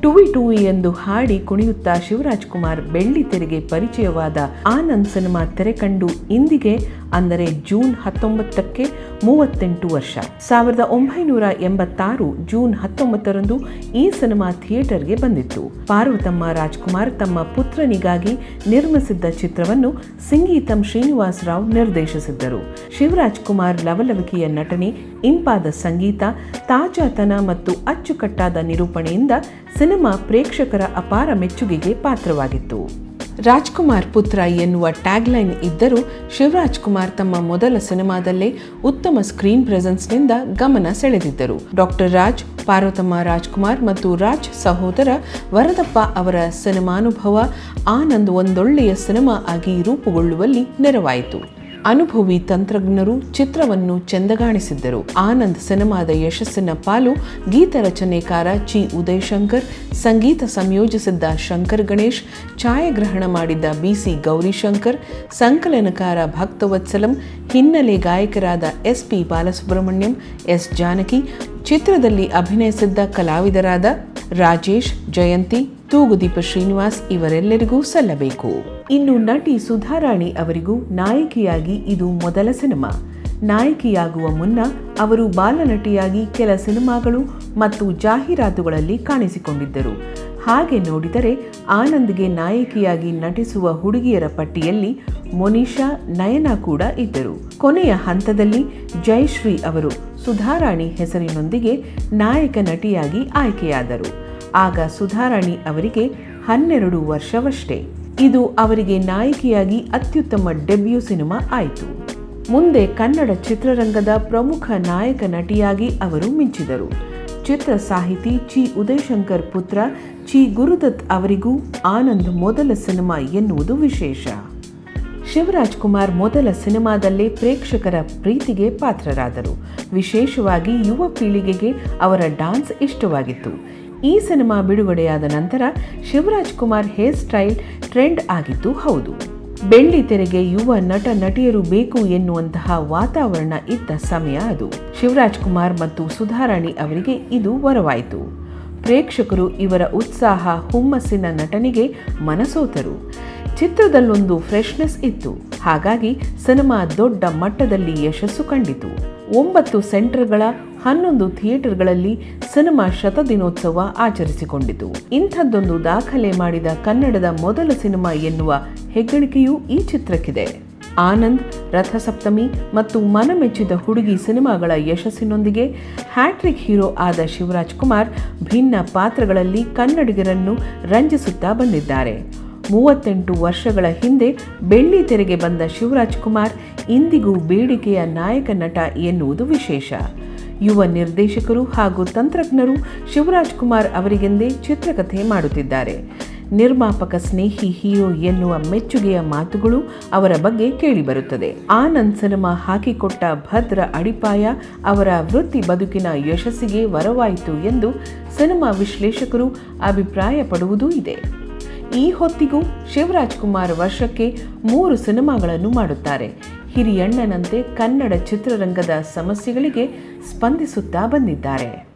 ಟುವಿ ಟುವಿ ಎಂದು ಹಾಡಿ ಕುಣಿಯುತ್ತಾ ಶಿವರಾಜ್ ಕುಮಾರ್ ಬೆಳ್ಳಿ ತೆರೆಗೆ ಪರಿಚಯವಾದ ಆನಂದ್ ಸಿನಿಮಾ ತೆರೆ ಕಂಡು ಇಂದಿಗೆ ಅಂದರೆ ಜೂನ್ ಹತ್ತೊಂಬತ್ತಕ್ಕೆ ಮೂವತ್ತೆಂಟು ವರ್ಷ ಸಾವಿರದ ಒಂಬೈನೂರ ಎಂಬತ್ತಾರು ಜೂನ್ ಹತ್ತೊಂಬತ್ತರಂದು ಈ ಸಿನಿಮಾ ಥಿಯೇಟರ್ಗೆ ಬಂದಿತ್ತು ಪಾರ್ವತಮ್ಮ ರಾಜ್ಕುಮಾರ್ ತಮ್ಮ ಪುತ್ರನಿಗಾಗಿ ನಿರ್ಮಿಸಿದ್ದ ಚಿತ್ರವನ್ನು ಸಂಗೀತಂ ಶ್ರೀನಿವಾಸ್ ರಾವ್ ನಿರ್ದೇಶಿಸಿದ್ದರು ಶಿವರಾಜ್ ಕುಮಾರ್ ಲವಲವಿಕೆಯ ನಟನೆ ಇಂಪಾದ ಸಂಗೀತ ತಾಜಾತನ ಮತ್ತು ಅಚ್ಚುಕಟ್ಟಾದ ನಿರೂಪಣೆಯಿಂದ ಸಿನಿಮಾ ಪ್ರೇಕ್ಷಕರ ಅಪಾರ ಮೆಚ್ಚುಗೆಗೆ ಪಾತ್ರವಾಗಿತ್ತು ರಾಜ್ಕುಮಾರ್ ಪುತ್ರ ಎನ್ನುವ ಟ್ಯಾಗ್ಲೈನ್ ಇದ್ದರೂ ಶಿವರಾಜ್ ಕುಮಾರ್ ತಮ್ಮ ಮೊದಲ ಸಿನಿಮಾದಲ್ಲೇ ಉತ್ತಮ ಸ್ಕ್ರೀನ್ ಪ್ರೆಸೆನ್ಸ್ನಿಂದ ಗಮನ ಸೆಳೆದಿದ್ದರು ಡಾಕ್ಟರ್ ರಾಜ್ ಪಾರ್ವತಮ್ಮ ರಾಜ್ಕುಮಾರ್ ಮತ್ತು ರಾಜ್ ಸಹೋದರ ವರದಪ್ಪ ಅವರ ಸಿನಿಮಾನುಭವ ಆನಂದ್ ಒಂದೊಳ್ಳೆಯ ಸಿನಿಮಾ ಆಗಿ ರೂಪುಗೊಳ್ಳುವಲ್ಲಿ ನೆರವಾಯಿತು ಅನುಭವಿ ತಂತ್ರಜ್ಞರು ಚಿತ್ರವನ್ನು ಚೆಂದಗಾಣಿಸಿದ್ದರು ಆನಂದ್ ಸಿನಿಮಾದ ಯಶಸ್ಸಿನ ಪಾಲು ಗೀತ ರಚನೆಕಾರ ಚಿ ಉದಯಶಂಕರ್ ಸಂಗೀತ ಸಂಯೋಜಿಸಿದ್ದ ಶಂಕರ್ ಗಣೇಶ್ ಛಾಯಾಗ್ರಹಣ ಮಾಡಿದ್ದ ಬಿಸಿ ಗೌರಿಶಂಕರ್ ಸಂಕಲನಕಾರ ಭಕ್ತವತ್ಸಲಂ ಹಿನ್ನೆಲೆ ಗಾಯಕರಾದ S P Balasubrahmanyam S Janaki ಚಿತ್ರದಲ್ಲಿ ಅಭಿನಯಿಸಿದ್ದ ಕಲಾವಿದರಾದ ರಾಜೇಶ್ ಜಯಂತಿ ತೂಗುದೀಪ ಶ್ರೀನಿವಾಸ್ ಇವರೆಲ್ಲರಿಗೂ ಸಲ್ಲಬೇಕು ಇನ್ನು ನಟಿ ಸುಧಾರಾಣಿ ಅವರಿಗೂ ನಾಯಕಿಯಾಗಿ ಇದು ಮೊದಲ ಸಿನಿಮಾ ನಾಯಕಿಯಾಗುವ ಮುನ್ನ ಅವರು ಬಾಲನಟಿಯಾಗಿ ಕೆಲ ಸಿನಿಮಾಗಳು ಮತ್ತು ಜಾಹೀರಾತುಗಳಲ್ಲಿ ಕಾಣಿಸಿಕೊಂಡಿದ್ದರು ಹಾಗೆ ನೋಡಿದರೆ ಆನಂದ್ಗೆ ನಾಯಕಿಯಾಗಿ ನಟಿಸುವ ಹುಡುಗಿಯರ ಪಟ್ಟಿಯಲ್ಲಿ ಮೊನಿಷಾ ನಯನಾ ಕೂಡ ಇದ್ದರು ಕೊನೆಯ ಹಂತದಲ್ಲಿ ಜಯಶ್ರೀ ಅವರು ಸುಧಾರಾಣಿ ಹೆಸರಿನೊಂದಿಗೆ ನಾಯಕ ನಟಿಯಾಗಿ ಆಯ್ಕೆಯಾದರು ಆಗ ಸುಧಾರಾಣಿ ಅವರಿಗೆ ಹನ್ನೆರಡು ವರ್ಷವಷ್ಟೇ ಇದು ಅವರಿಗೆ ನಾಯಕಿಯಾಗಿ ಅತ್ಯುತ್ತಮ ಡೆಬ್ಯೂ ಸಿನಿಮಾ ಆಯಿತು ಮುಂದೆ ಕನ್ನಡ ಚಿತ್ರರಂಗದ ಪ್ರಮುಖ ನಾಯಕ ನಟಿಯಾಗಿ ಅವರು ಮಿಂಚಿದರು ಚಿತ್ರ ಸಾಹಿತಿ ಚಿ ಉದಯಶಂಕರ್ ಪುತ್ರ ಚಿ ಗುರುದತ್ ಅವರಿಗೂ ಆನಂದ್ ಮೊದಲ ಸಿನಿಮಾ ಎನ್ನುವುದು ವಿಶೇಷ ಶಿವರಾಜ್ ಕುಮಾರ್ ಮೊದಲ ಸಿನಿಮಾದಲ್ಲೇ ಪ್ರೇಕ್ಷಕರ ಪ್ರೀತಿಗೆ ಪಾತ್ರರಾದರು ವಿಶೇಷವಾಗಿ ಯುವ ಪೀಳಿಗೆಗೆ ಅವರ ಡಾನ್ಸ್ ಇಷ್ಟವಾಗಿತ್ತು ಈ ಸಿನಿಮಾ ಬಿಡುಗಡೆಯಾದ ನಂತರ Shivaraj Kumar hairstyle trend ಆಗಿದ್ದು ಹೌದು ಬೆಳ್ಳಿ ತೆರೆಗೆ ಯುವ ನಟ ನಟಿಯರು ಬೇಕು ಎನ್ನುವಂತಹ ವಾತಾವರಣ ಇದ್ದ ಸಮಯ ಅದು ಶಿವರಾಜ್ ಕುಮಾರ್ ಮತ್ತು ಸುಧಾರಾಣಿ ಅವರಿಗೆ ಇದು ವರವಾಯಿತು ಪ್ರೇಕ್ಷಕರು ಇವರ ಉತ್ಸಾಹ ಹುಮ್ಮಸ್ಸಿನ ನಟನೆಗೆ ಮನಸೋತರು ಚಿತ್ರದಲ್ಲೊಂದು ಫ್ರೆಶ್ನೆಸ್ ಇತ್ತು ಹಾಗಾಗಿ ಸಿನಿಮಾ ದೊಡ್ಡ ಮಟ್ಟದಲ್ಲಿ ಯಶಸ್ಸು ಕಂಡಿತು ಒಂಬತ್ತು ಸೆಂಟರ್ಗಳ ಹನ್ನೊಂದು ಥಿಯೇಟರ್ಗಳಲ್ಲಿ ಸಿನಿಮಾ ಶತದಿನೋತ್ಸವ ಆಚರಿಸಿಕೊಂಡಿತು ಇಂಥದ್ದೊಂದು ದಾಖಲೆ ಮಾಡಿದ ಕನ್ನಡದ ಮೊದಲ ಸಿನಿಮಾ ಎನ್ನುವ ಹೆಗ್ಗಳಿಕೆಯೂ ಈ ಚಿತ್ರಕ್ಕಿದೆ ಆನಂದ್ ರಥಸಪ್ತಮಿ ಮತ್ತು ಮನಮೆಚ್ಚಿದ ಹುಡುಗಿ ಸಿನಿಮಾಗಳ ಯಶಸ್ಸಿನೊಂದಿಗೆ ಹ್ಯಾಟ್ರಿಕ್ ಹೀರೋ ಆದ ಶಿವರಾಜ್ ಕುಮಾರ್ ಭಿನ್ನ ಪಾತ್ರಗಳಲ್ಲಿ ಕನ್ನಡಿಗರನ್ನು ರಂಜಿಸುತ್ತಾ ಬಂದಿದ್ದಾರೆ ಮೂವತ್ತೆಂಟು ವರ್ಷಗಳ ಹಿಂದೆ ಬೆಳ್ಳಿ ತೆರೆಗೆ ಬಂದ ಶಿವರಾಜ್ ಕುಮಾರ್ ಇಂದಿಗೂ ಬೇಡಿಕೆಯ ನಾಯಕ ನಟ ಎನ್ನುವುದು ವಿಶೇಷ ಯುವ ನಿರ್ದೇಶಕರು ಹಾಗೂ ತಂತ್ರಜ್ಞರು ಶಿವರಾಜ್ ಕುಮಾರ್ ಅವರಿಗೆಂದೇ ಚಿತ್ರಕಥೆ ಮಾಡುತ್ತಿದ್ದಾರೆ ನಿರ್ಮಾಪಕ ಸ್ನೇಹಿ ಹೀರೋ ಎನ್ನುವ ಮೆಚ್ಚುಗೆಯ ಮಾತುಗಳು ಅವರ ಬಗ್ಗೆ ಕೇಳಿಬರುತ್ತದೆ ಆನಂದ್ ಸಿನಿಮಾ ಹಾಕಿಕೊಟ್ಟ ಭದ್ರ ಅಡಿಪಾಯ ಅವರ ವೃತ್ತಿ ಬದುಕಿನ ಯಶಸ್ಸಿಗೆ ವರವಾಯಿತು ಎಂದು ಸಿನಿಮಾ ವಿಶ್ಲೇಷಕರು ಅಭಿಪ್ರಾಯ ಪಡುವುದೂ ಇದೆ ಈ ಹೊತ್ತಿಗೂ ಶಿವರಾಜ್ ಕುಮಾರ್ ವರ್ಷಕ್ಕೆ ಮೂರು ಸಿನಿಮಾಗಳನ್ನು ಮಾಡುತ್ತಾರೆ ಹಿರಿಯಣ್ಣನಂತೆ ಕನ್ನಡ ಚಿತ್ರರಂಗದ ಸಮಸ್ಯೆಗಳಿಗೆ ಸ್ಪಂದಿಸುತ್ತಾ ಬಂದಿದ್ದಾರೆ